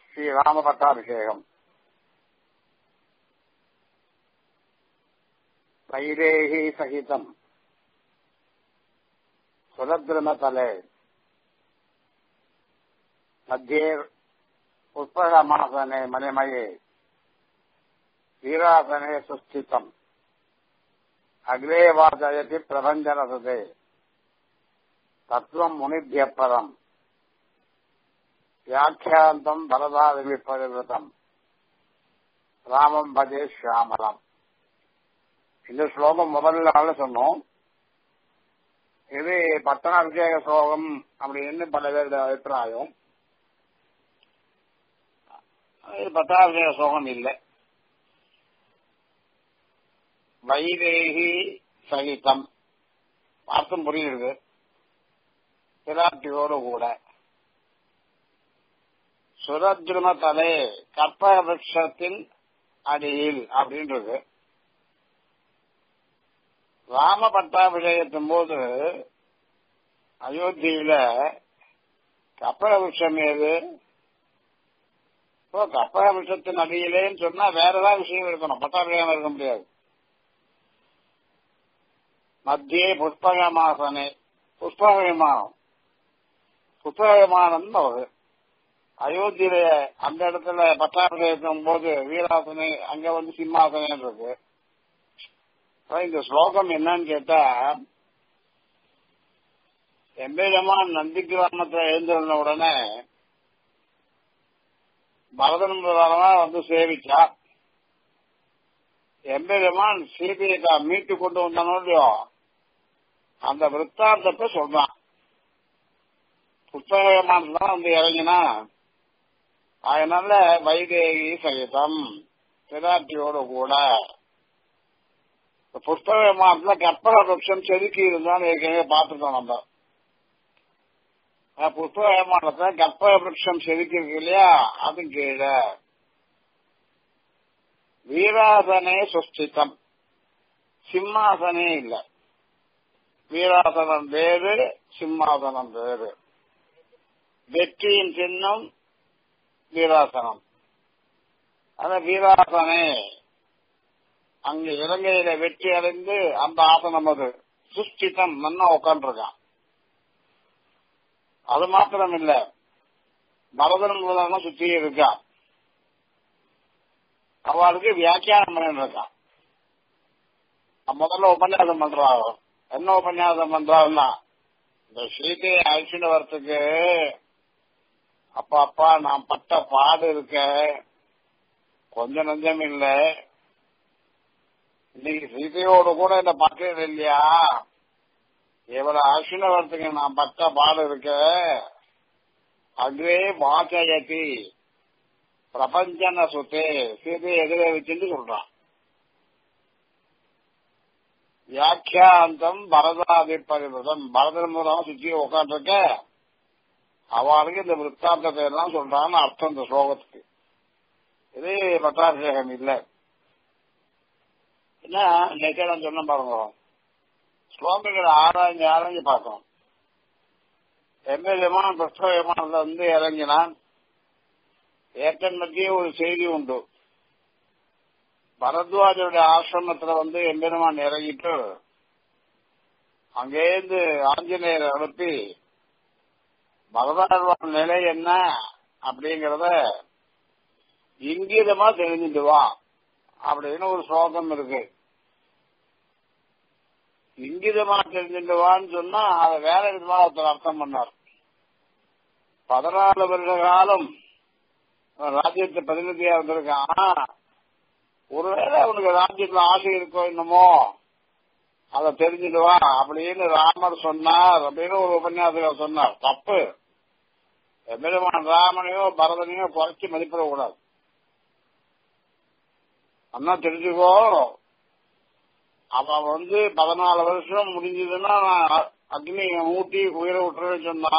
ஸ்ரீராம பட்டாபிஷேகம் வைதேகி சகிதம் சுரத்ருமதலே मध्ये पुष्पगमासने मणिमये वीरासने सुस्थितम् अग्रे वादयति प्रभञ्जनसुते तत्त्वम् मुनिभ्यः परम् व्याख्यान्तम् भरदादिविपरिवृतम् ராமம் பஜே ஷியாமலம் இந்த ஸ்லோகம் முதல்ல நாள் சொன்னோம் இது பட்டணாபிஷேக ஸ்லோகம் அப்படின்னு பல பேருடைய அபிப்பிராயம் இது பட்டாபிஷேக ஸ்லோகம் இல்லை வைதேகி சகிதம் அர்த்தம் புரியுது பிராட்டியோடு கூட சுரத்ரும தலை கற்பக விரட்சத்தின் அடியில் அப்படின்றது ராம பட்டாபிஷேகத்தின் போது அயோத்தியில கற்பக விருஷம் ஏது இப்போ கற்பக விருஷத்தின் அடியிலேன்னு சொன்னா வேற ஏதாவது விஷயம் இருக்கணும் பட்டாபிஷேகம் இருக்க முடியாது மத்திய புஷ்பக மாசனே புஷ்பக விமானம் புஷ்பக விமானம் ஒரு அயோத்தியில அந்த இடத்துல பட்டாபிஷேகம் போது வீராசனை அங்க வந்து சிம்மாசனம் இருக்கு இந்த ஸ்லோகம் என்னன்னு கேட்டா எம்பெருமான் நந்தி கிராமத்துல எழுந்திருந்த உடனே பரதன் பிரதானமா வந்து சேவிச்சா எம்பெருமான் சீதையை மீட்டு கொண்டு வந்தானோ இல்லையோ அந்த விற்த்தாந்தத்தை சொல்றான் புத்தகமான தான் வந்து இறங்கினா அதனால வைதேகி சகிதம் பிராட்டியோடு கூட புஷ்ப விமானத்துல கற்பக பட்சம் செதுக்கி இருந்தான்னு ஏற்கனவே பார்த்துட்டோம் நம்ம புஷ்ப விமானத்துல கற்பக விரட்சம் செதுக்கி இருக்கு இல்லையா அது கீழே வீராசனே சுஸ்திதம் சிம்மாசனே இல்ல வீராசனம் வேறு சிம்மாசனம் வேறு வெற்றியின் சின்னம் வீராசனம் அந்த வீராசனே அங்கு இலங்கையில வெற்றி அடைந்து அந்த ஆசனம் அது சுஷ்டிதம் மன்னா உட்காந்துருக்கான் அது மாத்திரம் இல்ல பரதன் முதலாம் சுத்தி இருக்கான் அவளுக்கு வியாக்கியானம் பண்ணிட்டு இருக்கான் முதல்ல உபன்யாசம் பண்றாங்க என்ன உபன்யாசம் பண்றாருன்னா இந்த சீதையை அழிச்சுட்டு வரத்துக்கு அப்பா அப்பா நான் பட்ட பாடு இருக்க கொஞ்சம் நஞ்சம் இல்லை இன்னைக்கு சீதையோடு கூட இந்த பக்கம் இல்லையா இவளை அர்ஷுன வரத்துக்கு நான் பட்ட பாடு இருக்க அக்ரே வாச்சயதி பிரபஞ்சன சுத்தே சீதையை எதிரே வச்சுட்டு சொல்றான் வியாக்கியாந்தம் பரதாதி பரிவதம் பரதன் மூலம் சுற்றி உட்காந்துருக்க அவளுக்கு இந்த விற்த்தாந்தத்தை எல்லாம் சொல்றான்னு அர்த்தம் இந்த ஸ்லோகத்துக்கு இது பட்டாபிஷேகம் இல்லை என்ன நேற்று சொன்ன பாருங்க ஸ்லோகங்களை ஆராய்ஞ்சு ஆராய்ஞ்சு பார்க்கணும் எந்த விமானம் புஷ்ப விமானத்துல வந்து இறங்கினான் ஏற்கன் மத்திய ஒரு செய்தி உண்டு பரத்வாஜருடைய ஆசிரமத்துல வந்து எம்பெருமான் இறங்கிட்டு அங்கேருந்து ஆஞ்சநேயரை அனுப்பி பகவான் நிலை என்ன அப்படிங்கறத இங்கீதமா தெரிஞ்சுட்டு வா அப்படின்னு ஒரு ஸ்லோகம் இருக்கு இங்கிதமா தெரிஞ்சுட்டுவான்னு சொன்னா அதை வேற விதமா ஒருத்தர் அர்த்தம் பண்ணார் பதினாலு வருஷ காலம் ராஜ்யத்தை பிரதிநிதியா இருந்திருக்கான் ஒருவேளை அவனுக்கு ராஜ்யத்துல ஆசை இருக்கோ என்னமோ அதை தெரிஞ்சுட்டு வா அப்படின்னு ராமர் சொன்னார் அப்படின்னு ஒரு உபன்யாசகர் சொன்னார் தப்பு எம்பெருமான் ராமனையோ பரதனையோ குறைச்சி மதிப்பிடக்கூடாது அண்ணா தெரிஞ்சுக்கோ அவன் வந்து பதினாலு வருஷம் முடிஞ்சதுன்னா அக்னி ஊட்டி உயிர விட்டுறேன்னு சொன்னா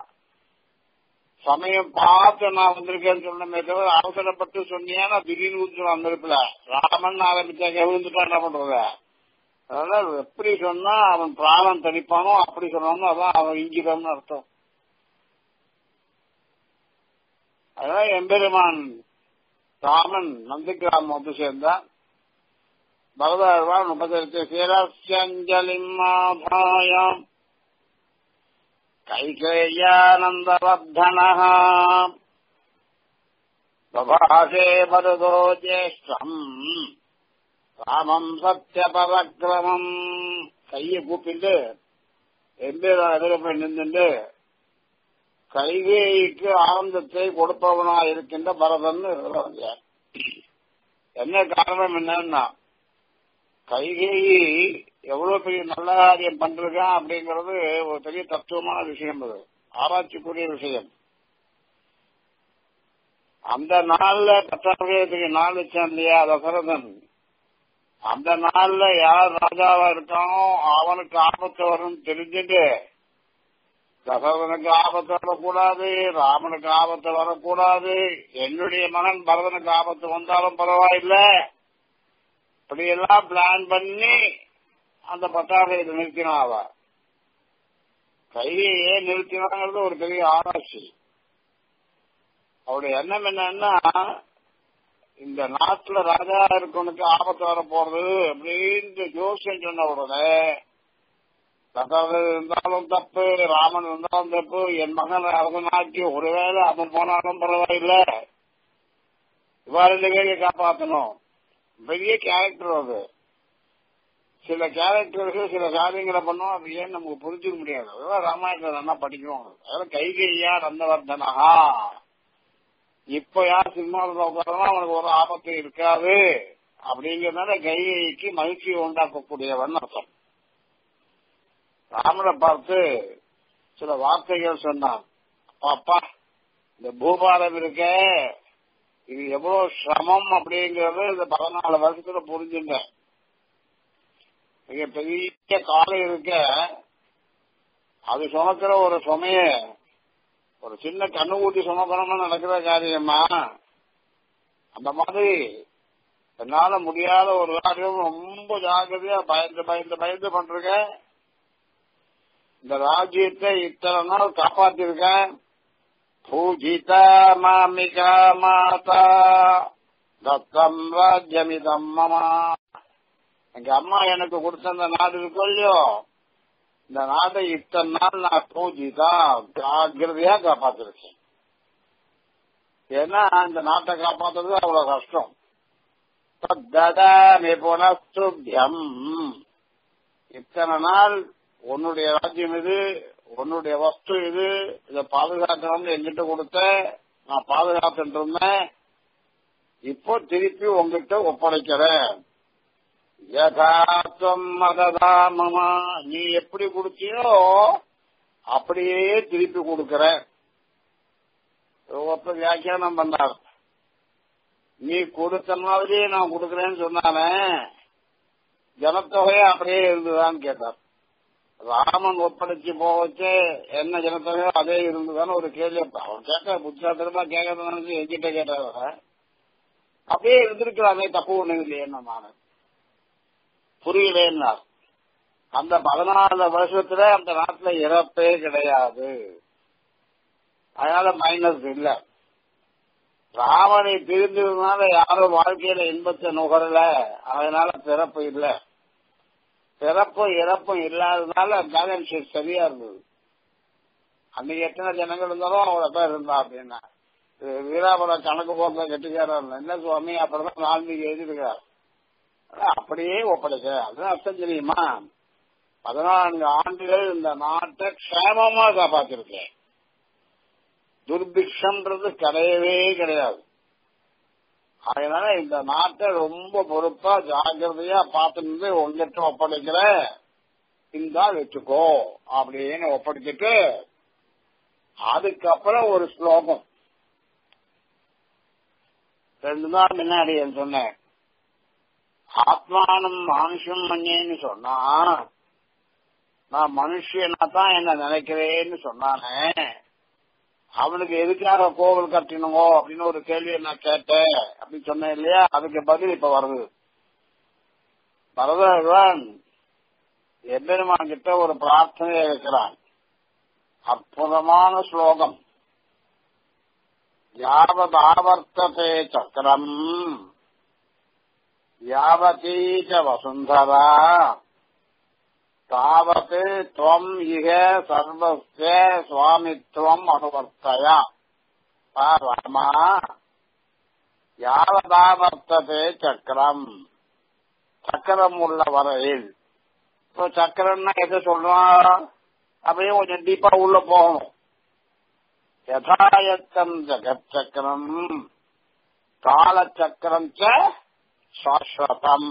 சமயம் பார்த்து நான் வந்திருக்கேன்னு சொன்னமே தவிர அவசரப்பட்டு சொன்னியா திடீர்னு ஊத்து வந்திருப்பல ராமன் ஆரம்பிச்சாங்க விழுந்துட்டா என்ன பண்றது அதனால எப்படி சொன்னா அவன் பிராணம் தனிப்பானோ அப்படி சொன்னானோ அதான் அவன் இங்கிதம்னு அர்த்தம் அதனால எம்பெருமான் ராமன் நந்திகிராமம் வந்து சேர்ந்தான் பகவான் உபதரித்து சிரஸ்யஞ்சலிம் மாதாயம் கைகேயானந்தவர்தனः பிரபாசே மருதோ ஜேஷ்டம் ராமம் சத்தியபரக்கிரமம் கையை கூப்பிட்டு எம்பேதான் எதிர போய் நின்றுட்டு கைகேயிக்கு ஆனந்தத்தை கொடுப்பவனா இருக்கின்ற பரதன் என்ன காரணம் என்னன்னா கைகேயி எவ்வளவு பெரிய நல்ல காரியம் பண்றான் அப்படிங்கறது ஒரு பெரிய தத்துவமான விஷயம் அது ஆராய்ச்சிக்குரிய விஷயம் அந்த நாள்ல பட்டாபிஷேகத்துக்கு நாள் வச்சான் இல்லையா தசரதன் அந்த நாள்ல யார் ராஜாவா இருக்கானோ அவனுக்கு ஆபத்து வரும் தெரிஞ்சுட்டு தசரதனுக்கு ஆபத்து வரக்கூடாது ராமனுக்கு ஆபத்து வரக்கூடாது என்னுடைய மகன் பரதனுக்கு ஆபத்து வந்தாலும் பரவாயில்லை இப்படியெல்லாம் பிளான் பண்ணி அந்த பட்டாபிஷேகத்தை நிறுத்தினான் அவ கையை ஏன் நிறுத்தினாங்கிறது ஒரு பெரிய ஆராய்ச்சி அவருடைய எண்ணம் என்னன்னா இந்த நாட்டுல ராஜா இருக்கவனுக்கு ஆபத்து வர போறது அப்படின்னு ஜோசியம் சொன்ன உடனே தசரதன் இருந்தாலும் தப்பு ராமன் இருந்தாலும் தப்பு என் மகன் அரசனாக்கி ஒருவேளை அவன் போனாலும் பரவாயில்லை இவ்வாறு நிகழ்ச்சியை காப்பாற்றணும் பெரிய கேரக்டர் அது சில கேரக்டர்கள் சில காரியங்களை பண்ணோம் அது ஏன் நமக்கு புரிஞ்சுக்க முடியாது அதெல்லாம் ராமாயணத்தை நல்லா படிக்கணும் அதெல்லாம் கைகையா நந்தவர்தனஹா இப்ப யார் சினிமாவில் உட்காரனா அவனுக்கு ஒரு ஆபத்து இருக்காது அப்படிங்கறதுனால கைகைக்கு மகிழ்ச்சியை உண்டாக்கக்கூடியவன் அர்த்தம் ராமனை பார்த்து சில வார்த்தைகள் சொன்னான் அப்பா இந்த பூபாலம் இருக்க இது எவ்வளவு சிரமம் அப்படிங்கறது இந்த பதினாலு வருஷத்துல புரிஞ்சுங்க மிக பெரிய காலம் இருக்க அது சுமக்கிற ஒரு சுமைய ஒரு சின்ன கண்ணு ஊட்டி சுமக்கணும்னு நடக்கிற காரியமா அந்த மாதிரி என்னால முடியாத ஒரு காரியம் ரொம்ப ஜாக்கிரதையா பயந்து பயந்து பயந்து பண்றேன் இந்த ராஜ்யத்தை இத்தனை நாள் காப்பாத்திருக்கேன் பூஜிதா மாமிகா மாதா தத்தம் ராஜ்யமிதம் மமா எங்க அம்மா எனக்கு கொடுத்த அந்த நாடு இருக்கும் இல்லையோ இந்த நாட்டை இத்தனை நாள் நான் பூஜிதா ஜாகிரதையா காப்பாத்திருக்கேன் ஏன்னா இந்த நாட்டை காப்பாத்துறது அவ்வளவு கஷ்டம் ததாமி புனஸ்துபியம் இத்தனை நாள் உன்னுடைய ராஜ்யம் இது உன்னுடைய வஸ்து இது இதை பாதுகாக்கணும்னு எங்கிட்ட கொடுத்த நான் பாதுகாத்துட்டு இருந்தேன் இப்போ திருப்பி உங்ககிட்ட ஒப்படைக்கிறேன் யதார்த்தம் மததாமமா நீ எப்படி கொடுத்தியோ அப்படியே திருப்பி கொடுக்கிற ஒருத்தர் வியாக்கியானம் பண்ணார் நீ கொடுத்த மாதிரியே நான் கொடுக்கறேன்னு சொன்னானே ஜனத்தொகையே அப்படியே இருந்துதான்னு கேட்டார் ராமன் ஒப்படைச்சு போவச்சு என்ன ஜனத்தொகையோ அதே இருந்துதான்னு ஒரு கேள்வி அவர் கேட்க புத்தாத்திரமா கேட்கறது நினைச்சு என்கிட்ட கேட்டார அப்படியே இருந்திருக்கலாமே தப்பு ஒண்ணு இல்லையே நான் புரியலேன்னா அந்த பதினாலு வருஷத்துல அந்த நாட்டுல இறப்பே கிடையாது அதனால மைனஸ் இல்ல ராவனை பிரிந்ததுனால யாரும் வாழ்க்கையில இன்பத்தை நுகரல அதனால பிறப்பு இல்ல பிறப்பும் இறப்பும் இல்லாததுனால பேலன்ஸ் ஷீட் சரியா இருந்தது அன்னைக்கு எத்தனை ஜனங்கள் இருந்தாலும் அவ்வளவு பேர் இருந்தா அப்படின்னா வீராபுரம் கணக்கு போக்க கெட்டுக்காரர் என்ன சுவாமி அப்படிதான் நான்கு எழுதிருக்கார் அப்படியே ஒப்படைக்க அதுதான் அர்த்தம் தெரியுமா பதினான்கு ஆண்டுகள் இந்த நாட்டை க்ஷேமமா காப்பாத்திருக்கேன் துர்பிக்ஷம்ன்றது கிடையவே கிடையாது அதனால இந்த நாட்டை ரொம்ப பொறுப்பா ஜாகிரதையா பார்த்துட்டு உங்ககிட்ட ஒப்படைக்கிற இந்த வச்சுக்கோ அப்படின்னு ஒப்படைச்சிட்டு அதுக்கப்புறம் ஒரு ஸ்லோகம் ரெண்டு நாள் முன்னாடி சொன்னேன் ஆத்மானம் மனுஷம் மஞ்சேன்னு சொன்னா நான் மனுஷனா தான் என்ன நினைக்கிறேன்னு சொன்னானே அவனுக்கு எதுக்காக கோவில் கட்டணுமோ அப்படின்னு ஒரு கேள்வியை நான் கேட்டேன் அப்படின்னு சொன்னேன் இல்லையா அதுக்கு பதில் இப்ப வருது பரதன் எம்பெருமான் கிட்ட ஒரு பிரார்த்தனையை வைக்கிறான் அற்புதமான ஸ்லோகம் யாவதாவர்த்ததே சக்கரம் யாவதீ ச வசுந்தரா தாவத் துவம் இக சர்வஸ்ய சுவாமித்வம் அனுவர்த்தயா பா ராமா யாவதாவர்த்ததே சக்கரம் சக்கரம் உள்ள வரையில் இப்போ சக்கரம்னா எதை சொல்றோம் அப்படியே கொஞ்சம் டீப்பா உள்ள போகணும் யதாயத்தம் ஜெகத் சக்கரம் காலச்சக்கரம் சாஸ்வதம்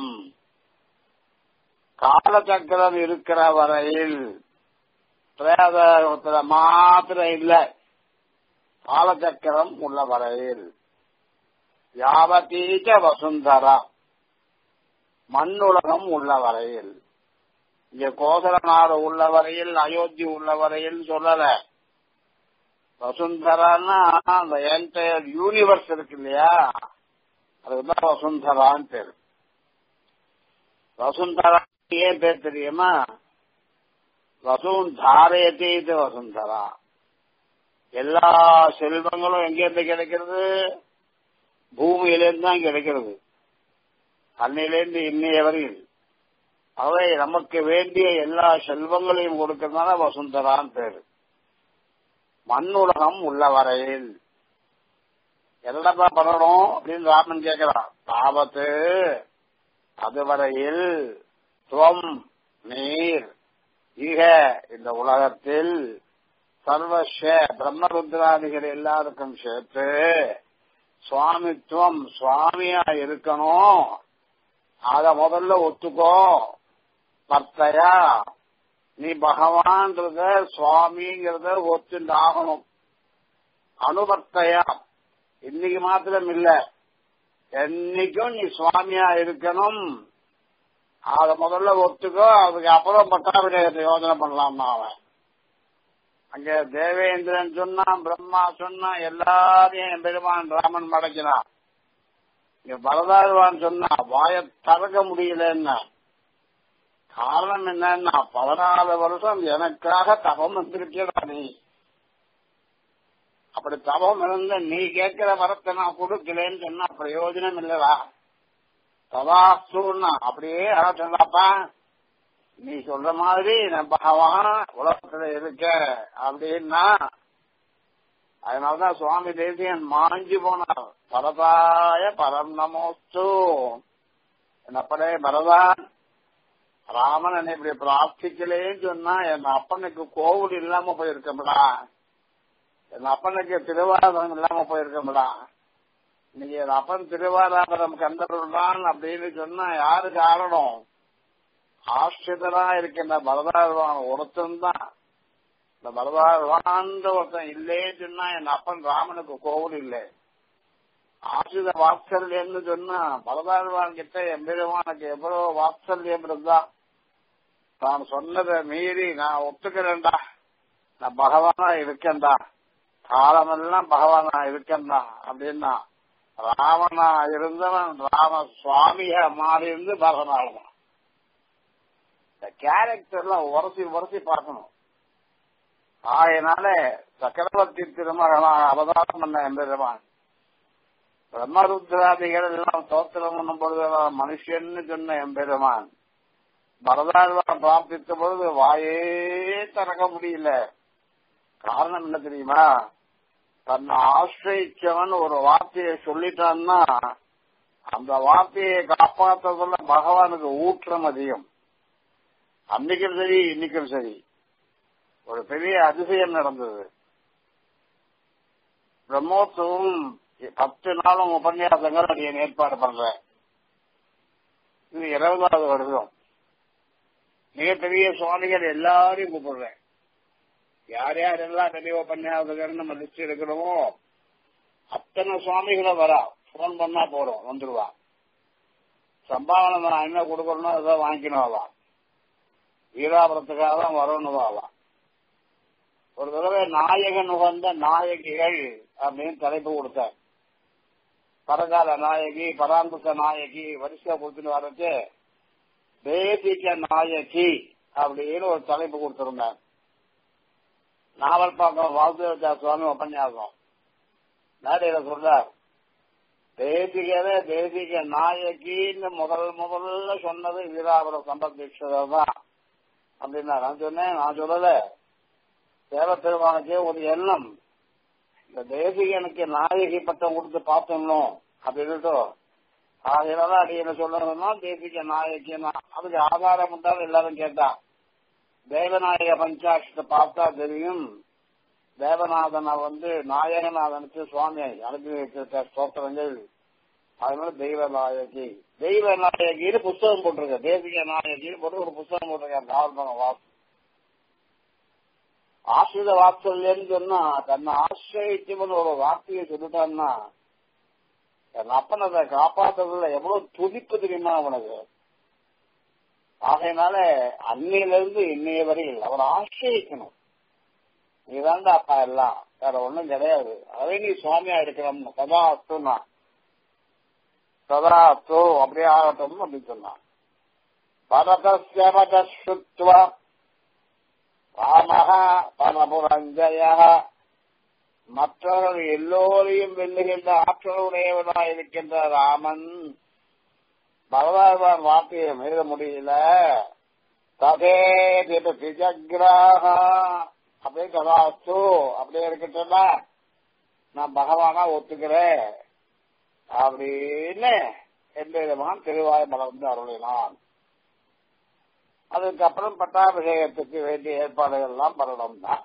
காலச்சக்கரம் இருக்கிற வரையில் பிரேதத்துல மாத்திரம் இல்லை காலச்சக்கரம் உள்ள வரையில் யாவதீச்ச வசுந்தரா மண்ணுலகம் உள்ள வரையில் இங்க கோசல நாடு உள்ள வரையில் அயோத்தி உள்ள வரையில் சொல்லல வசுந்தரான்னா அந்த என்டையர் யூனிவர்ஸ் இருக்கு இல்லையா அதுக்குதான் வசுந்தரான்னு பேரு வசுந்தரா ஏன் பேர் தெரியுமா வசூன் தாரயத்தே இது வசுந்தரா எல்லா செல்வங்களும் எங்கிருந்து கிடைக்கிறது பூமியிலிருந்து தான் கிடைக்கிறது அன்னையிலேருந்து இன்னைய வரையில் அவை நமக்கு வேண்டிய எல்லா செல்வங்களையும் கொடுக்கறதுனால வசுந்தரான்னு பேரு மண்ணுலகம் உள்ள வரையில் என்னடா பண்ணணும் அப்படின்னு ராமன் கேட்கிறான் தாபத்து அதுவரையில் துவம் நீர் ஈக இந்த உலகத்தில் சர்வஷ பிரம்மருத்ராதிகள் எல்லாருக்கும் சேர்த்து சுவாமித்துவம் சுவாமியா இருக்கணும் அத முதல்ல ஒத்துக்கோ பர்த்தையா நீ பகவான்றத சுவாமிங்கிறத ஒத்துண்டு ஆகணும் அனுபர்த்தையா இன்னைக்கு மாத்திரம் இல்ல என்னைக்கும் நீ சுவாமியா இருக்கணும் அத முதல்ல ஒத்துக்கோ அதுக்கு அப்புறம் பட்டாபிஷேகத்தை யோஜனை பண்ணலாம்னா அவன் அங்க தேவேந்திரன் சொன்னான் பிரம்மா சொன்னான் எல்லாரையும் என் பெருமான் ராமன் மடக்கினான் இங்க பரதாழ்வான் சொன்னா வாய தறக்க முடியலன்னா காரணம் என்னன்னா பதினாலு வருஷம் எனக்காக தபம் வந்திருக்கா நீ அப்படி தபம் இருந்த நீ கேட்கிற வரத்தை நான் கொடுக்கலன்னு சொன்னா பிரயோஜனம் இல்லடா ததாஸ்துன்னா அப்படியே அட சொல்லாப்பா நீ சொல்ற மாதிரி நான் பகவான் உலகத்துல இருக்க அப்படின்னா அதனாலதான் சுவாமி தேசியன் மாஞ்சி போனார் பரதாய பரம் நமோஸ்து என்னப்படே பரதான் ராமன் என்னை இப்படி பிரார்த்திக்கலேன்னு சொன்னா என் அப்பனுக்கு கோவில் இல்லாம போயிருக்கோம்டா என் அப்பனுக்கு திருவாரூரம் இல்லாம போயிருக்கோம்டா இன்னைக்கு என் அப்பன் திருவாராபுரம் கந்தருள்ளான் அப்படின்னு சொன்னா யாரு காரணம் ஆசிரியரா இருக்கின்ற பரதாழ்வான் ஒருத்தன் தான் இந்த பரதாழ்வான்ற ஒருத்தன் இல்லேன்னு சொன்னா என் அப்பன் ராமனுக்கு கோவில் இல்லை ஆசிரித வாத்சல்யம்னு சொன்னா பரதாழ்வான் கிட்ட எம்பெருமானுக்கு எவ்வளவு வாத்சல்யம் இருந்தா தான் சொன்னதை மீறி நான் ஒத்துக்கிறேன்டா நான் பகவானா இருக்கேன்டா காலமெல்லாம் பகவானா இருக்கேன்டா அப்படின்னா ராமனா இருந்தவன் ராம சுவாமிய மாறி இருந்து பகவானாகலாம் இந்த கேரக்டர்லாம் உரசி உரசி பார்க்கணும் ஆகையினால சக்கரவர்த்தி திருமகனாக அவதாரம் பண்ண எம்பெருமான் பிரம்மருத்ராதிகள் எல்லாம் தோத்திரம் பண்ணும் பொழுது மனுஷன்னு சொன்ன எம்பெருமான் பரதாழ்வான் பிரார்த்தித்த பொழுது வாயே திறக்க முடியல காரணம் என்ன தெரியுமா தன்னை ஆசிரியச்சவன் ஒரு வார்த்தையை சொல்லிட்டான்னா அந்த வார்த்தையை காப்பாற்றுறதுல பகவானுக்கு ஊற்றம் அதிகம் அன்னைக்கும் சரி இன்னைக்கும் சரி ஒரு பெரிய அதிசயம் நடந்தது பிரம்மோத்சவம் பத்து நாளும் உபன்யாசங்கள் நான் ஏற்பாடு பண்றேன் இது இருபதாவது வருடம் மிகப்பெரிய சுவாமிகள் எல்லாரையும் கூப்பிடுறேன் யார் யாரெல்லாம் பெரிய உபன்யாசகர் நம்ம லிஸ்ட் எடுக்கணுமோ அத்தனை சுவாமிகளும் வரா போன் பண்ணா போறோம் வந்துருவா சம்பாவனை நான் என்ன கொடுக்கணுமோ அதை வாங்கிக்கணும் அவா வீராபுரத்துக்காக தான் வரணும் அவா ஒரு தடவை நாயகன் உகந்த நாயகிகள் அப்படின்னு தலைப்பு கொடுத்தார் பரகால நாயகி பராந்தச நாயகி வரிசையா கொடுத்துட்டு வர்றது தேசிக நாயகி அப்படின்னு ஒரு தலைப்பு கொடுத்திருந்தார் நாவல் பாக்கம் வாசுதேவதா சுவாமி உபன்யாசம் நாடையில சொல்றார் தேசிகவே தேசிக நாயகின்னு முதல் முதல்ல சொன்னது வீராபுர சம்பத் தீட்சிதர் தான் அப்படின்னா நான் சொன்னேன் நான் சொல்லல சேவ பெருமானுக்கு ஒரு எண்ணம் இந்த தேசிகனுக்கு நாயகி பட்டம் கொடுத்து பார்த்தோம்னோம் அப்படின்ட்டு ஆகையினால அடி என்ன சொல்லணும்னா தேசிக நாயகின்னா அதுக்கு ஆதாரம் உண்டாலும் எல்லாரும் கேட்டா தேவநாயக பஞ்சாட்சத்தை பார்த்தா தெரியும் தேவநாதனை வந்து நாயகநாதனுக்கு சுவாமி அனுப்பி வைத்திருக்க ஸ்தோத்திரங்கள் அதனால தெய்வ நாயகி தெய்வ நாயகின்னு புஸ்தகம் போட்டிருக்க தேசிக நாயகின்னு போட்டு ஒரு புஸ்தகம் போட்டிருக்காரு நாவல்மங்க வாசு ஆசிரித வாத்சல்யன்னு சொன்னா தன்னை ஆசிரியச்சவன் ஒரு வார்த்தையை சொல்லிட்டான்னா என் அப்பன் அதை காப்பாத்துறதுல எவ்வளவு துடிப்பு தெரியுமா அவனுக்கு ஆகையினால அன்னையிலிருந்து இன்னைய வரையில் அவரை ஆசிரியக்கணும் நீதாண்டா அப்பா எல்லாம் வேற ஒண்ணும் கிடையாது அதே நீ சுவாமியா இருக்கிறோம் சதா அத்துனா சதா அத்து அப்படியே ஆகட்டும் அப்படின்னு சொன்னான் பரதஸ்யமதஸ்ருத்வா ராமஹ பரபுரஞ்சய மற்றவர்கள் எல்லோரையும் வெல்லுகின்ற ஆற்றலுடையவனாய் இருக்கின்ற ராமன் பகவான் வார்த்தையை மீற முடியல ததே திஜகிராக அப்படியே கதாஸ்து அப்படியே இருக்கட்டும்னா நான் பகவானா ஒத்துக்கிறேன் அப்படின்னு எம்பெருமான் திருவாய் மலர்ந்து அருளினான் அதுக்கப்புறம் பட்டாபிஷேகத்துக்கு வேண்டிய ஏற்பாடுகள் எல்லாம் பண்ணணும் தான்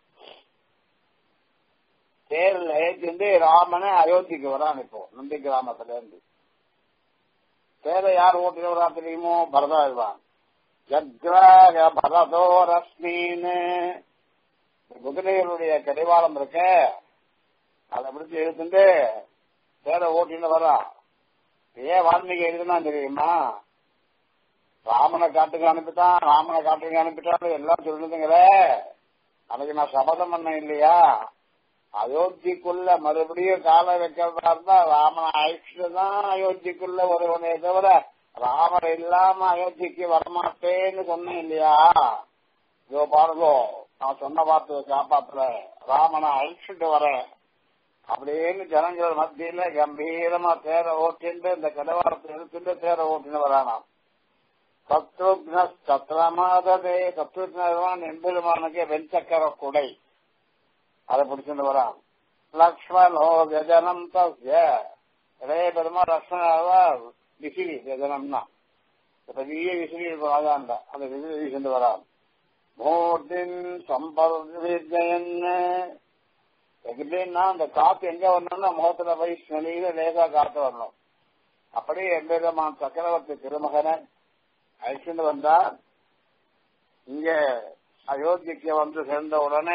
தேர்ல ஏற்றிருந்து ராமனை அயோத்திக்கு வரான் இப்போ நந்தி கிராமத்துல இருந்து தேரை யார் ஓட்டுகிறவரா தெரியுமோ பரதாழ்வான் ஜக்ராக பரதோ ரஸ்மின்னு குதிரைகளுடைய கடிவாளம் இருக்க அதை பிடிச்சி எடுத்துட்டு தேரை ஓட்டின்னு வரான் ஏன் வால்மீகி எழுதுனா தெரியுமா ராமனை காட்டுக்கு அனுப்பிட்டான் ராமனை காட்டுக்கு அனுப்பிட்டான் எல்லாம் சொல்லுதுங்களே அதுக்கு நான் சபதம் பண்ண இல்லையா அயோத்திக்குள்ள மறுபடியும் கால வைக்கிறதா இருந்தா ராமனை அழைச்சிட்டு தான் அயோத்திக்குள்ள ஒருவனே தவிர ராமர் இல்லாம அயோத்திக்கு வரமாட்டேன்னு சொன்னேன் இல்லையா இதோ பாருங்கோ நான் சொன்ன வார்த்தையை காப்பாத்துற ராமனை அழைச்சிட்டு வரேன் அப்படின்னு ஜனங்கள் மத்தியில கம்பீரமா தேர ஓட்டிண்டு இந்த கடவாரத்தை எடுத்துட்டு தேர ஓட்டின்னு வரானாம் சத்ருக்ன சத்திரமாததே சத்ருக்னவான் எம்பெருமானுக்கு வெண்சக்கர குடை அதை பிடிச்சிட்டு வரான் லக்ஷ்மணோ கஜனம் தஸ்ய இளைய பெருமா லக்ஷ்மணாவா விசிறி கஜனம்னா பெரிய விசிறி இருக்கும் அதான்டா அந்த விசிறி வீசிட்டு வரான் மூர்த்தின் சம்பர்விஜயன்னு எப்படின்னா அந்த காத்து எங்க வரணும்னா முகத்துல போய் ஸ்மெலியில லேசா காத்து வரணும் அப்படியே எம்பெருமான் சக்கரவர்த்தி திருமகனை அழைச்சிட்டு வந்தா இங்க அயோத்திக்கு வந்து சேர்ந்த உடனே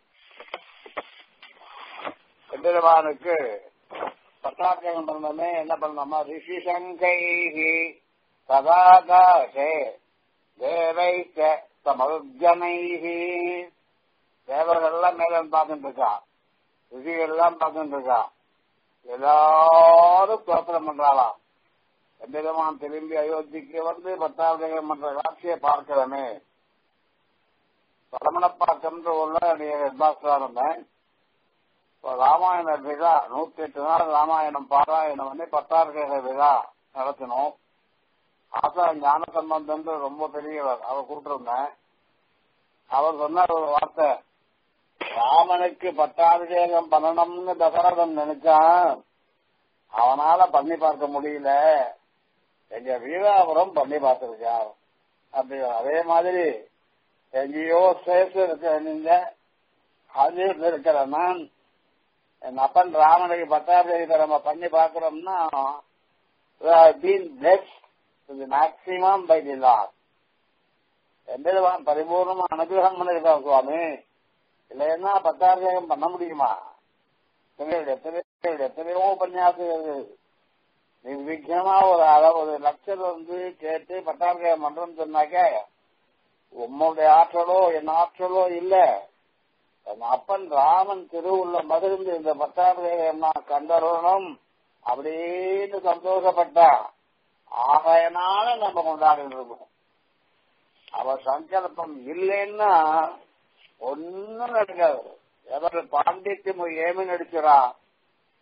எம்பெருமானுக்கு பட்டாபிஷேகம் பண்ணமே என்ன பண்ணோமா ரிஷி சங்கை சதாகாசே தேவைக்க சமர்ஜனைஹி தேவர்கள் எல்லாம் மேல பார்த்துட்டு இருக்கா ரிஷிகள் எல்லாம் பார்த்துட்டு இருக்கா எல்லாரும் தோத்திரம் பண்றாளாம் எம்பெருமான் திரும்பி அயோத்திக்கு வந்து பட்டாபிஷேகம் பண்ற காட்சியை பார்க்கிறமே பரமணப்பாக்கம்ன்ற உள்ள ஹெட்மாஸ்டரா இருந்தேன் இப்போ ராமாயண விழா நூத்தி எட்டு நாள் ராமாயணம் பாராயணம் பண்ணி பட்டாபிஷேக விழா நடத்தினோம் ஆசா ஞான சம்பந்தம் ரொம்ப பெரியவர் அவர் கூப்பிட்டிருந்தேன் அவர் சொன்னார் ஒரு வார்த்தை ராமனுக்கு பட்டாபிஷேகம் பண்ணணும்னு தசரதன் நினைச்சான் அவனால பண்ணி பார்க்க முடியல எங்க வீராபுரம் பண்ணி பார்த்திருக்கான் அப்படி அதே மாதிரி எங்கேயோ சேசு இருக்கிற நீங்க அது இருக்கிற நான் என் அப்பன் ராமனுக்கு பட்டாபிஷேகத்தை நம்ம பண்ணி பார்க்கிறோம்னா been blessed maximum by the lot எம்பெருமான் பரிபூர்ணமா அனுகிரகம் பண்ணிருக்கான் சுவாமி இல்லைன்னா பட்டாபிஷேகம் பண்ண முடியுமா எத்தனையோ எத்தனையோ உபன்யாசம் நிர்விக்னமா ஒரு அளவு ஒரு லட்சம் வந்து கேட்டு பட்டாபிஷேகம் பண்றோம்னு சொன்னாக்க உம்முடைய ஆற்றலோ என் ஆற்றலோ இல்ல என் அப்பன் ராமன் திருவுள்ள மகிழ்ந்து இந்த பட்டாபிஷேகம் நான் கண்டறணும் அப்படின்னு சந்தோஷப்பட்டான் ஆகையனால நம்ம கொண்டாடிட்டு இருக்கோம் அவ சங்கல்பம் இல்லைன்னா ஒன்னும் நடக்காது எவர் பாண்டித்யம் ஏமி நடிக்கிறா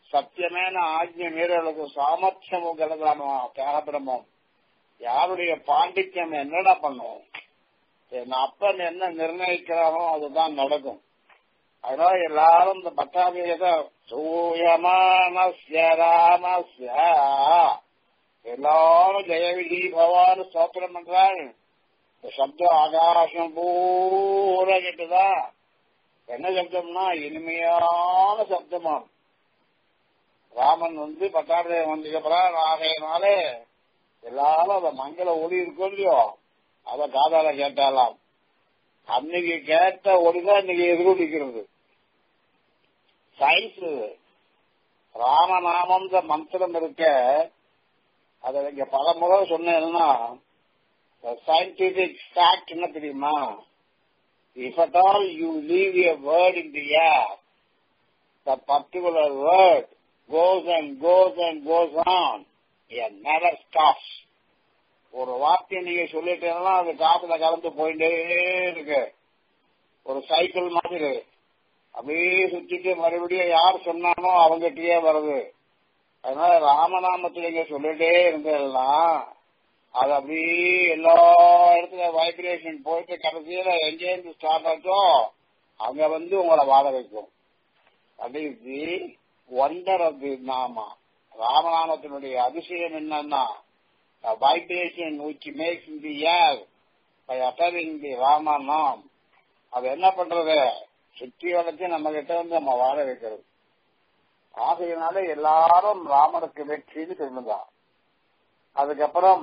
சத்தியமான ஆஜ்ய மீறலுக்கு சாமர்த்தியமும் கலதானோ தேகபிரமம் யாருடைய பாண்டித்யம் என்னடா பண்ணும் என் அப்பன் என்ன நிர்ணயிக்கிறானோ அதுதான் நடக்கும் அதனால எல்லாரும் இந்த பட்டாபியத சூயமானஸ்ய ராமஸ்ய எல்லாரும் ஜெயவிதி பவான் ஸ்தோத்திரம் பண்றாள் இந்த சப்தம் ஆகாசம் பூரா கேட்டுதா என்ன சப்தம்னா இனிமையான சப்தமாம் ராமன் வந்து பட்டாபியம் வந்ததுக்கப்புறம் ஆகையினாலே எல்லாரும் அந்த மங்கள ஒளி இருக்கும் இல்லையோ அத காதால கேட்டாலாம் அன்னைக்கு கேட்ட ஒளிதான் இன்னைக்கு எதிரொலிக்கிறது சயின்ஸ் ராமநாமம் மந்திரம் இருக்க அதை இங்க பல முறை சொன்னேன்னா சயின்டிபிக் ஃபேக்ட் என்ன தெரியுமா if at all you leave a word in the air the particular word goes and goes and goes on never stops ஒரு வார்த்தையை நீங்க சொல்லிட்டீங்கன்னா அது காத்துல கலந்து போயிட்டே இருக்கு ஒரு சைக்கிள் மாதிரி அப்படியே சுத்திட்டு மறுபடியும் யார் சொன்னானோ அவங்ககிட்டயே வருது அதனால ராமநாமத்தில் நீங்க சொல்லிட்டே இருந்ததுன்னா அது அப்படியே எல்லா இடத்துல வைப்ரேஷன் போயிட்டு கடைசியில எங்கேருந்து ஸ்டார்ட் ஆச்சோ அங்க வந்து உங்களை வாழ வைக்கும் அது தி ஒண்டர் ஆஃப் தி நாமா ராமநாமத்தினுடைய அதிசயம் என்னன்னா vibration which makes the air by uttering the Ramanam அது என்ன பண்றது சுற்றி வளர்ச்சி நம்ம கிட்ட வந்து நம்ம வாழ வைக்கிறது ஆகையினால எல்லாரும் ராமனுக்கு வெற்றின்னு சொல்லுதா அதுக்கப்புறம்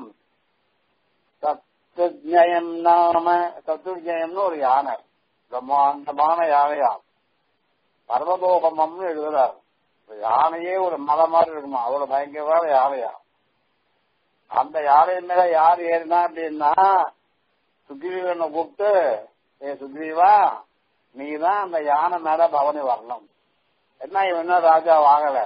தத்துஜயம் நாம தத்துஜயம்னு ஒரு யானை பிரம்மாண்டமான யானையா பர்வதோபமம்னு எழுதுறாரு யானையே ஒரு மலை மாதிரி இருக்குமா அவ்வளவு பயங்கரமான யானையா அந்த யானை மேல யார் ஏறினா அப்படின்னா சுக்ரீவனை கூப்பிட்டு ஏ சுக்ரீவா நீ தான் அந்த யானை மேல பவனி வரணும் என்ன இவன் என்ன ராஜா வாங்கல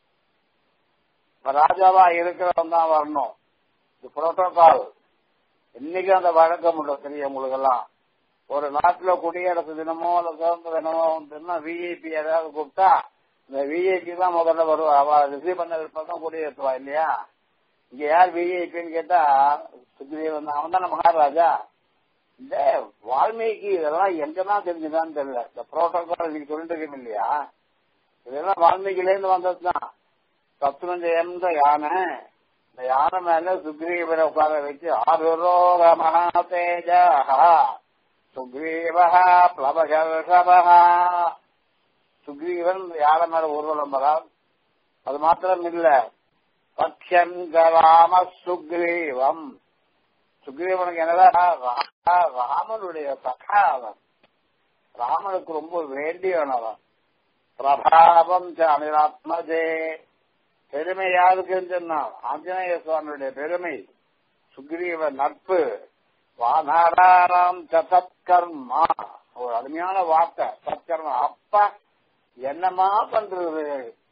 இப்ப ராஜாவா இருக்கிறவன் தான் வரணும் இது புரோட்டோகால் இன்னைக்கு அந்த வழக்கம் உள்ள தெரியும் உங்களுக்கு எல்லாம் ஒரு நாட்டுல குடியரசு தினமோ அல்ல சுதந்திர தினமோ வந்துன்னா விஐபி ஏதாவது கூப்பிட்டா இந்த விஐபி தான் முதல்ல வருவா அவ ரிசீவ் பண்ண தான் குடியரசுவா இல்லையா இங்க யார் விஐபின்னு கேட்டா சுக்ரீவன் அவன் தானே மகாராஜா இந்த வால்மீகி இதெல்லாம் எங்கதான் தெரிஞ்சுதான்னு தெரியல இந்த புரோட்டோகால் இன்னைக்கு சொல்லிட்டு இருக்கீங்க இல்லையா இதெல்லாம் வால்மீகில இருந்து வந்ததுதான் சத்துனஞ்சயம்ன்ற யானை இந்த யானை மேல சுக்ரீவனை உட்கார வச்சு ஆருரோ ரமஹா தேஜா சுக்ரீவா பிளபகர்ஷபா சுக்ரீவன் யானை மேல ஊர்வலம் வரான் அது மாத்திரம் இல்ல பக்ஷன் ராம சுக்ரீவம் சுக்ரீவனுக்கு என்னதான் ராமனுடைய சகா அவன் ராமனுக்கு ரொம்ப வேண்டியவனவன் பிரபாவம் அனிராத்மதே பெருமை யாருக்குன்னு சொன்னான் ஆஞ்சநேய சுவாமியுடைய பெருமை சுக்ரீவ நட்பு வானாராம் சத்கர்மா ஒரு அருமையான வார்த்தை சத்கர்மா அப்பா என்னமா பண்றது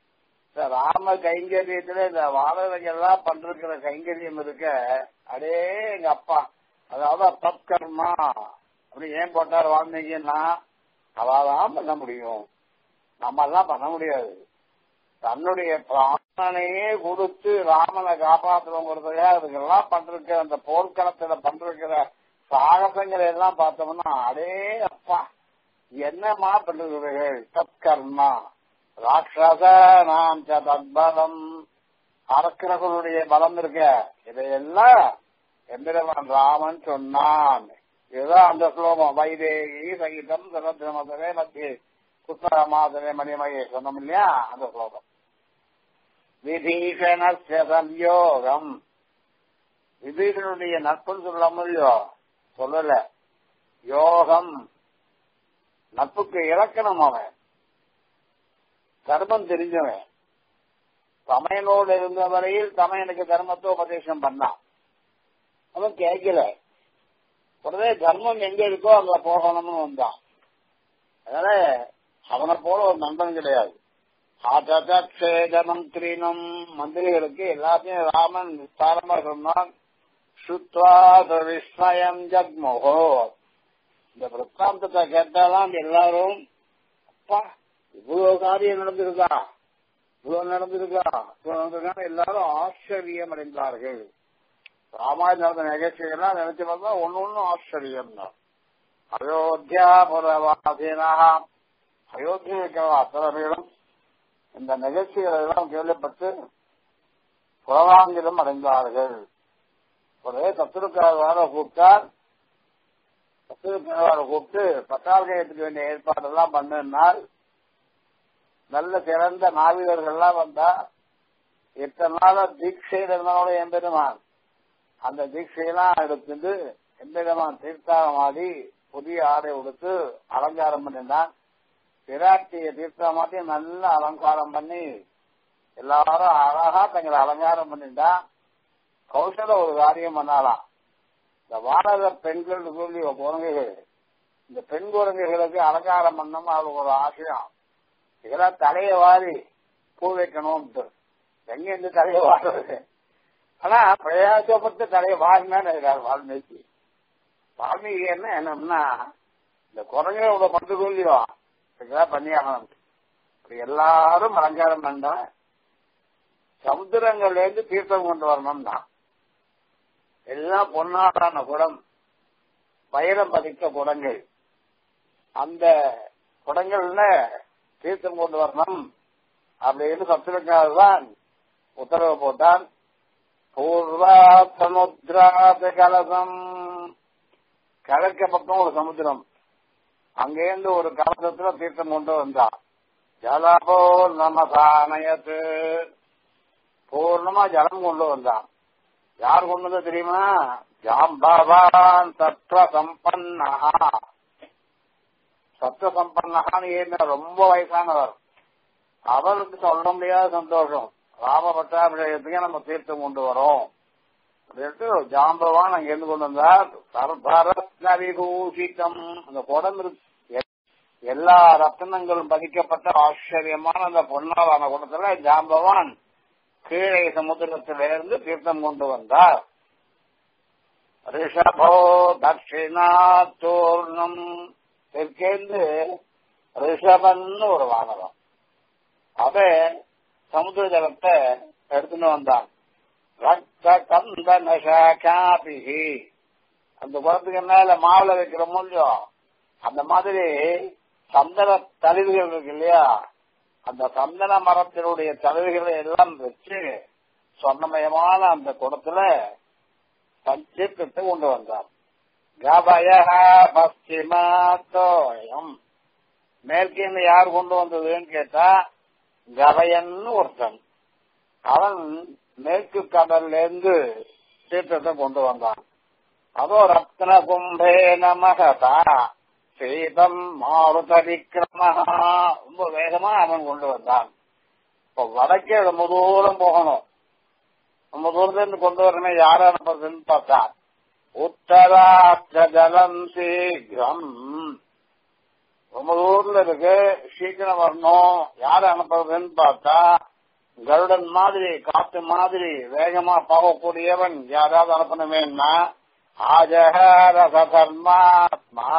ராம கைங்கரியத்துல இந்த வாழவைகள்லாம் பண்ற கைங்கரியம் இருக்க அடே எங்க அப்பா அதாவது தற்கர்மா அப்படி ஏன் போட்டார் வாழ்ந்தீங்கன்னா அவாதான் பண்ண முடியும் நம்ம எல்லாம் பண்ண முடியாது தன்னுடைய பிராணனையே கொடுத்து ராமனை காப்பாற்றணுங்கிறதுக்காக அதுக்கெல்லாம் பண்ற அந்த போர்க்களத்துல பண்ற சாகசங்களை எல்லாம் பார்த்தோம்னா அடே அப்பா என்னமா பண்ணுகிறீர்கள் தற்கர்மா ராட்சச நாம் தத்பலம் அரக்கரகனுடைய பலம் இருக்க இதையெல்லாம் எந்திரவன் ராமன் சொன்னான் இதுதான் அந்த ஸ்லோகம் வைதேகி சகிதம் சகத்திரமதவே மத்திய புத்தக மாதவே மணிமகே சொன்னோம் இல்லையா அந்த ஸ்லோகம் விபீஷணஸ்ய சம்யோகம் விபீஷனுடைய நட்புன்னு சொல்ல இல்லையோ சொல்லல யோகம் நட்புக்கு இலக்கணம் அவன் தர்மம் தெரிஞ்சவன் தமையனோடு இருந்த வரையில் தமையனுக்கு தர்மத்தை உபதேசம் பண்ணான் அவன் கேட்கல உடனே தர்மம் எங்க இருக்கோ அங்க போகணும்னு வந்தான் அதனால அவனை போல ஒரு நண்பன் கிடையாது ஆததேத மந்திரினம் மந்திரிகளுக்கு எல்லாத்தையும் ராமன் விஸ்தாரமா சொன்னான் சுத்வாத விஸ்மயம் ஜக்மோகோ இந்த பிரத்தாந்தத்தை கேட்டாலாம் எல்லாரும் அப்பா இவ்வளவு காரியம் நடந்திருக்கா இவ்வளவு நடந்திருக்கா இவ்வளவு நடந்திருக்கா எல்லாரும் ஆச்சரியம் அடைந்தார்கள் ராமாயணம் நடந்த நிகழ்ச்சிகள்லாம் நினைச்சு பார்த்தா ஒன்னு ஒன்னும் ஆச்சரியம் தான் அயோத்தியா புறவாசீனாக அயோத்தியில் இருக்கிற அத்தனை பேரும் இந்த நிகழ்ச்சிகளை எல்லாம் கேள்விப்பட்டு புறவாங்கிலும் அடைந்தார்கள் ஒரே சத்துருக்கார கூப்பிட்டார் சத்துருக்கார கூப்பிட்டு பட்டாபிஷேகத்துக்கு வேண்டிய ஏற்பாடெல்லாம் பண்ணினால் நல்ல சிறந்த நாவிகர்கள்லாம் வந்தா எத்தனை நாள தீட்சையில் இருந்தவனோட எம்பெருமான் அந்த தீட்சையெல்லாம் எடுத்துட்டு எம்பெருமான் தீர்த்தாமாடி புதிய ஆடை உடுத்து அலங்காரம் பண்ணினான் பிராட்டிய தீர்த்தமாட்டி நல்ல அலங்காரம் பண்ணி எல்லாரும் அழகா தங்களை அலங்காரம் பண்ணிட்டா கௌசல ஒரு காரியம் பண்ணாலாம் இந்த வானர பெண்கள் சொல்லி குரங்குகள் இந்த பெண் குரங்குகளுக்கு அலங்காரம் பண்ணணும் அவளுக்கு ஒரு ஆசையம் இதெல்லாம் தலையை வாரி பூ வைக்கணும்ட்டு எங்க இருந்து தலையை வாடுறது ஆனா பிரயாசப்பட்டு தலையை வாரினான்னு இருக்காரு வால்மீகி வால்மீகி என்ன என்னன்னா இந்த குரங்குகளோட பட்டு சொல்லிடும் இதுதான் பண்ணியாகணும் இப்படி எல்லாரும் அலங்காரம் பண்ண சமுத்திரங்கள்ல இருந்து தீர்த்தம் கொண்டு வரணும் தான் எல்லாம் பொன்னாடான குடம் வைரம் பதித்த குடங்கள் அந்த குடங்கள்ல தீர்த்தம் கொண்டு வரணும் அப்படின்னு சத்துருக்காக தான் உத்தரவு போட்டான் பூர்வா சமுத்திராத கலசம் கிழக்க பக்கம் ஒரு சமுத்திரம் அங்கேருந்து ஒரு கலசத்துல தீர்த்தம் கொண்டு வந்தான் ஜலபோ நமதானயத்து பூர்ணமா ஜலம் கொண்டு வந்தான் யார் கொண்டு வந்தா தெரியுமா ஜாம்பவான் சத்வ சம்பன்னா சத்வ சம்பன்னான்னு ஏன்னா ரொம்ப வயசானவர் அவருக்கு சொல்ல முடியாத சந்தோஷம் ராம பட்டாபிஷேகத்துக்கு நம்ம தீர்த்தம் கொண்டு வரோம் அப்படின்ட்டு ஜாம்பவான் அங்க இருந்து கொண்டு வந்தார் சர்பரத்ன விபூஷிதம் அந்த குடம் இருக்கு எல்லா ரத்தனங்களும் பதிக்கப்பட்ட ஆச்சரியமான அந்த பொன்னாலான குடத்துல ஜாம்பவான் கீழே சமுத்திரத்திலிருந்து தீர்த்தம் கொண்டு வந்தார் ரிஷபோ தட்சிணாத்தூர்ணம் தெற்கேந்து ரிஷபன்னு ஒரு வானரம் அத சமுத்திர ஜலத்தை எடுத்துன்னு வந்தான் ரத்த கந்தன சாகாபிகி அந்த குளத்துக்கு மேல மாவுல வைக்கிற மூலியம் அந்த மாதிரி சந்தன தளிர்கள் இருக்கு இல்லையா அந்த சந்தன மரத்தினுடைய தழுவுகளை எல்லாம் வச்சு சொன்னமயமான அந்த குடத்துல பஞ்சீர்த்தத்தை கொண்டு வந்தார் கபய பஸ்திமாத்தோயம் மேற்கேந்து யார் கொண்டு வந்ததுன்னு கேட்டா கபயன்னு ஒருத்தன் அவன் மேற்கு கடல்ல இருந்து தீர்த்தத்தை கொண்டு வந்தான் அதோ ரத்ன கும்பே நமகதா சீதம் மாருத விக்ரமஹா ரொம்ப வேகமா அவன் கொண்டு வந்தான் இப்போ வடக்கே ரொம்ப தூரம் போகணும் ரொம்ப தூரத்துல இருந்து கொண்டு வரணும் யார அனுப்புறதுன்னு பார்த்தா உத்தராட்ச ஜலம் சீக்கிரம் ரொம்ப தூரத்துல இருக்கு சீக்கிரம் வரணும் யார அனுப்புறதுன்னு பார்த்தா கருடன் மாதிரி காத்து மாதிரி வேகமா போகக்கூடியவன் யாராவது அனுப்பணுமேன்னா ஆஜகரச தர்மாத்மா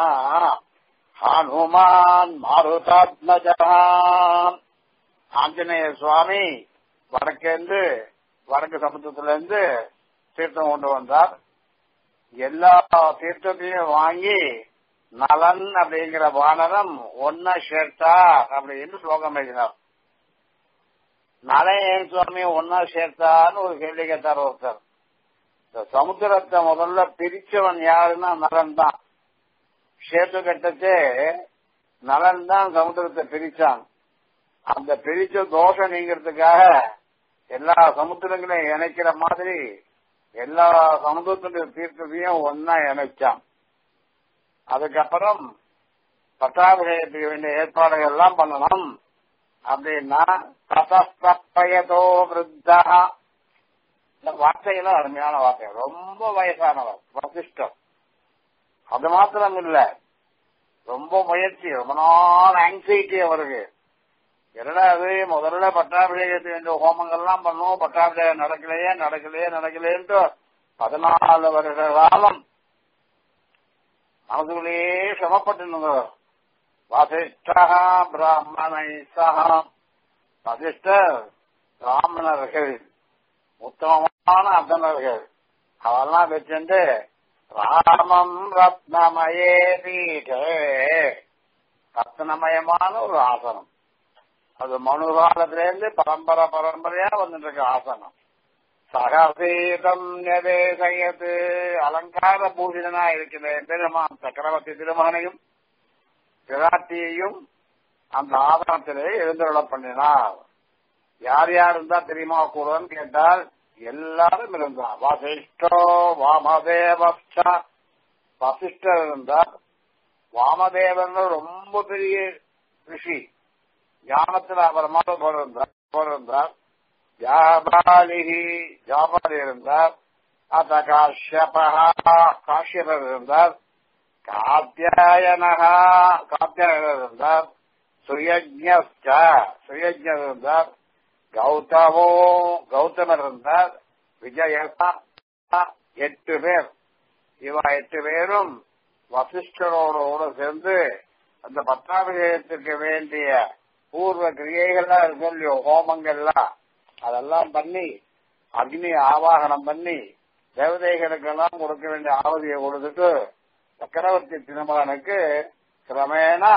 ஹனுமான் மாருதாத்மஜாம் ஆஞ்சநேய சுவாமி வடக்கேந்து வடக்கு சமுத்திரத்துல இருந்து தீர்த்தம் கொண்டு வந்தார் எல்லா தீர்த்தத்தையும் வாங்கி நலன் அப்படிங்கிற வானரம் ஒன்ன சேர்த்தார் அப்படின்னு ஸ்லோகம் எழுதினார் நலையன் சுவாமி ஒன்னா சேர்த்தான்னு ஒரு கேள்வி கேட்டார் ஒருத்தர் இந்த சமுத்திரத்தை முதல்ல பிரிச்சவன் யாருன்னா நலன் தான் சேத்து கட்டத்தே நலன் தான் சமுத்திரத்தை பிரிச்சான் அந்த பிரிச்ச தோஷம் நீங்கிறதுக்காக எல்லா சமுத்திரங்களையும் இணைக்கிற மாதிரி எல்லா சமுத்திரத்துடைய தீர்த்தத்தையும் ஒன்னா இணைச்சான் அதுக்கப்புறம் பட்டாபிஷேகத்துக்கு வேண்டிய ஏற்பாடுகள் எல்லாம் பண்ணணும் அப்படின்னா ததஸ்தப்பயதோ விருத்தா இந்த வார்த்தையெல்லாம் அருமையான வார்த்தை ரொம்ப வயசானவர் வசிஷ்டர் அது மாத்திரம் இல்ல ரொம்ப முயற்சி ரொம்ப நாள் ஆங்ஸைட்டி அவருக்கு என்னடா அது முதல்ல பட்டாபிஷேகத்துக்கு வேண்டிய ஹோமங்கள்லாம் பண்ணுவோம் பட்டாபிஷேகம் நடக்கலையே நடக்கலையே நடக்கலையேன்ட்டு பதினாலு வருஷ காலம் மனதுக்குள்ளேயே சிரமப்பட்டு வசிஷ்டா பிராமணை சகா வசிஷ்டர் பிராமணர்கள் உத்தமமான அந்தனர்கள் அவெல்லாம் வச்சுட்டு ராமம் ரத்னமயே பீடே ரத்னமயமான ஒரு ஆசனம் அது மனு காலத்திலேருந்து பரம்பரை பரம்பரையா வந்துட்டு இருக்க ஆசனம் சகசீதம் நிவேசயத்து அலங்கார பூஷிதனா இருக்கிற பெருமான் சக்கரவர்த்தி திருமகனையும் பிராட்டியையும் அந்த ஆதனத்திலே எழுந்தருள பண்ணினார் யார் யார் இருந்தா தெரியுமா கூடன்னு கேட்டால் எல்லாரும் இருந்தார் வசிஷ்டோ வாமதேவச்ச வசிஷ்டர் இருந்தார் வாமதேவன் ரொம்ப பெரிய ரிஷி ஞானத்தில் அவர் மாதிரி போயிருந்தார் போயிருந்தார் ஜாபாலிஹி ஜாபாலி இருந்தார் அத காஷ்யபா காஷ்யபர் இருந்தார் காத்தியாயனகா காத்தியாயனர் இருந்தார் சுயஜ்ஞஸ்ட சுயஜ்ஞர் இருந்தார் கௌதமோ கௌதமர் இருந்தார் விஜயசா எட்டு பேர் இவ எட்டு பேரும் வசிஷ்டரோட சேர்ந்து அந்த பத்தாபிஷேகத்துக்கு வேண்டிய பூர்வ கிரியைகள்லாம் இருக்கும் இல்லையோ ஹோமங்கள்லாம் அதெல்லாம் பண்ணி அக்னி ஆவாகனம் பண்ணி தேவதைகளுக்கெல்லாம் கொடுக்க வேண்டிய ஆவதியை கொடுத்துட்டு சக்கரவர்த்தி திருமகனுக்கு கிரமேணா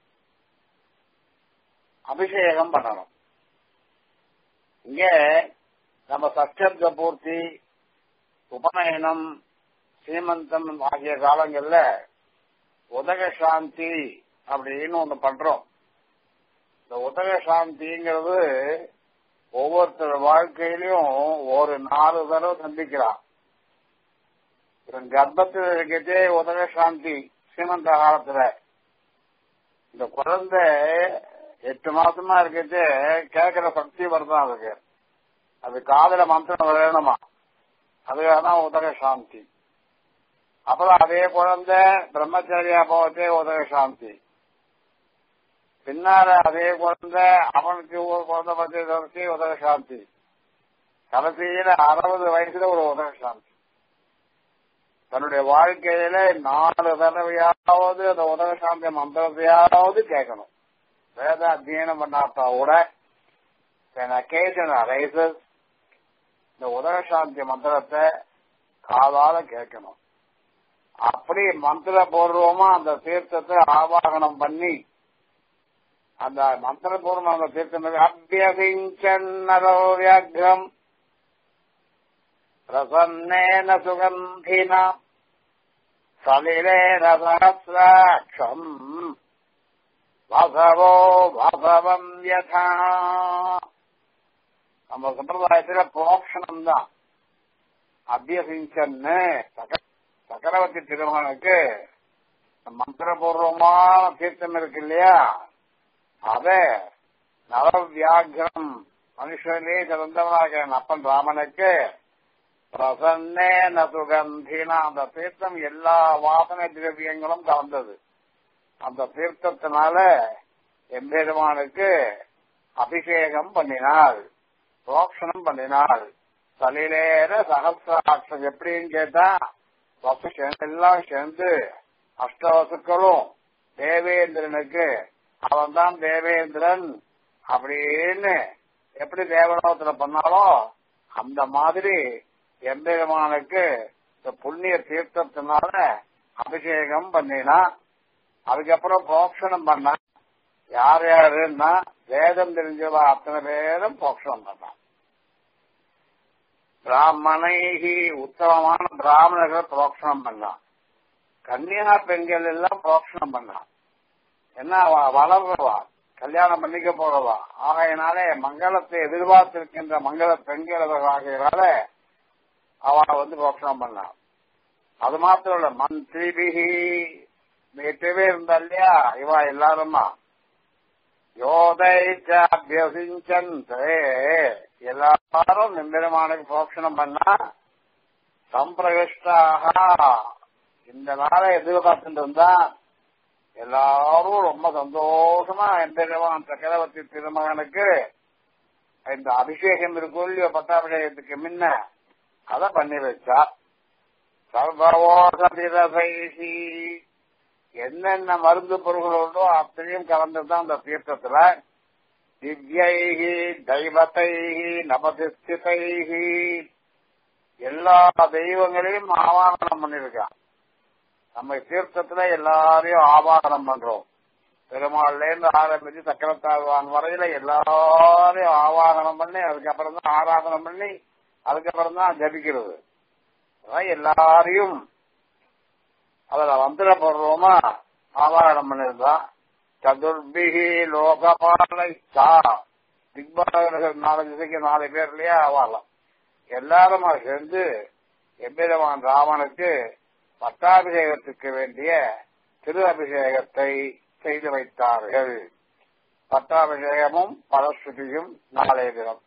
அபிஷேகம் பண்ணணும் இங்கே நம்ம சஷ்டப்த பூர்த்தி உபநயனம் சீமந்தம் ஆகிய காலங்கள்ல உதக சாந்தி அப்படின்னு ஒண்ணு பண்றோம் இந்த உதக சாந்திங்கிறது ஒவ்வொருத்தர் வாழ்க்கையிலும் ஒரு நாலு தடவை சந்திக்கிறான் இவன் கர்ப்பத்தில் இருக்கதே உதக சாந்தி சீமந்த காலத்துல இந்த குழந்தை எட்டு மாசமா இருக்கிறது கேட்கிற சக்தி வருதான் அதுக்கு அது காதல மந்திரம் வேணுமா அதுதான் உதக சாந்தி அப்புறம் அதே குழந்தை பிரம்மச்சரியா போவதே உதக சாந்தி பின்னால அதே குழந்தை அவனுக்கு ஒரு குழந்தை பத்தி உதக சாந்தி கடைசியில அறுபது வயசுல ஒரு உதக சாந்தி தன்னுடைய வாழ்க்கையில நாலு தடவையாவது அந்த உதக சாந்தி மந்திரத்தையாவது கேட்கணும் வேத அத்தியனம் பண்ணாட்டா கூட அக்கேஷன் அரைசஸ் இந்த உதக சாந்தி மந்திரத்தை காதால கேட்கணும் அப்படி மந்திர பூர்வமா அந்த தீர்த்தத்தை ஆவாகனம் பண்ணி அந்த மந்திரபூர்வம் அந்த தீர்த்தம் அபியசிஞ்சன்னரோவியாகிரம் பிரசன்னேன சுகந்தினா சலிலேன சகசிராட்சம் வசவோ வசவம் யதா நம்ம சம்பிரதாயத்துல புரோக்ஷணம் தான் அபியசிஞ்சன்னு சக்கரவர்த்தி திருமகனுக்கு மந்திரபூர்வமான தீர்த்தம் இருக்கு இல்லையா அத நவவியாகிரம் மனுஷனே சிறந்தவனாக அப்பன் ராமனுக்கு பிரசன்னே நசுகந்தினா அந்த தீர்த்தம் எல்லா வாசனை திரவியங்களும் கலந்தது அந்த தீர்த்தத்தினால எம்பெருமானுக்கு அபிஷேகம் பண்ணினாள் புரோக்ஷணம் பண்ணினாள் தலையிலேற சகசிராட்சம் எப்படின்னு கேட்டா வசு எல்லாம் சேர்ந்து அஷ்டவசுக்களும் தேவேந்திரனுக்கு அவன் தான் தேவேந்திரன் அப்படின்னு எப்படி தேவலோகத்துல பண்ணாலோ அந்த மாதிரி எம்பெருமானுக்கு இந்த புண்ணிய தீர்த்தத்தினால அபிஷேகம் பண்ணினா அதுக்கப்புறம் போக்ஷணம் பண்ணா யார் யாருன்னா வேதம் தெரிஞ்சவா அத்தனை பேரும் போக்ஷணம் பண்ணான் பிராமணைகி உத்தமமான பிராமணர்கள் புரோக்ஷணம் பண்ணான் கன்னியா பெண்கள் எல்லாம் புரோக்ஷணம் பண்ணான் என்ன வளர்றவா கல்யாணம் பண்ணிக்க போறவா ஆகையினாலே மங்களத்தை எதிர்பார்த்திருக்கின்ற மங்கள பெண்கள் ஆகையினால அவ வந்து புரோக்ஷணம் பண்ணான் அது மாத்திரம் இல்ல மந்திரிபிகி எட்டு பேர் இருந்தா இல்லையா இவா எல்லாருமா யோதை அபியசிஞ்சந்தே எல்லாரும் நிம்பெருமானுக்கு போஷணம் பண்ணா சம்பிரகிஷ்டாக இந்த நாளை எதிர்பார்த்துட்டு இருந்தா எல்லாரும் ரொம்ப சந்தோஷமா எம்பெருமான் சக்கரவர்த்தி திருமகனுக்கு இந்த அபிஷேகம் இருக்கும் இல்லையோ பட்டாபிஷேகத்துக்கு முன்ன அதை பண்ணி வச்சா சர்வவோசதிரசைசி என்னென்ன மருந்து பொருள்கள் உண்டோ அத்தனையும் கலந்துதான் அந்த தீர்த்தத்துல திவ்யைகி தெய்வத்தைகி நபதிஸ்திதைகி எல்லா தெய்வங்களையும் ஆவாகனம் பண்ணிருக்கான் நம்ம தீர்த்தத்துல எல்லாரையும் ஆவாகனம் பண்றோம் பெருமாள்ல இருந்து ஆரம்பிச்சு சக்கரத்தாழ்வான் வரையில எல்லாரையும் ஆவாகனம் பண்ணி அதுக்கப்புறம் தான் ஆராதனம் பண்ணி அதுக்கப்புறம் தான் ஜபிக்கிறது அதான் எல்லாரையும் அதுல மந்திரபூர்வமா ஆவாகனம் பண்ணிருந்தான் சதுர்பிகி லோகபாலை சா திக்பாலகர்கள் நாலு திசைக்கு நாலு பேர் இல்லையா ஆவாகலாம் எல்லாருமா சேர்ந்து எம்பெருமான் ராமனுக்கு பட்டாபிஷேகத்துக்கு வேண்டிய திரு அபிஷேகத்தை செய்து வைத்தார்கள் பட்டாபிஷேகமும் பலஸ்ருதியும் நாளைய தினம்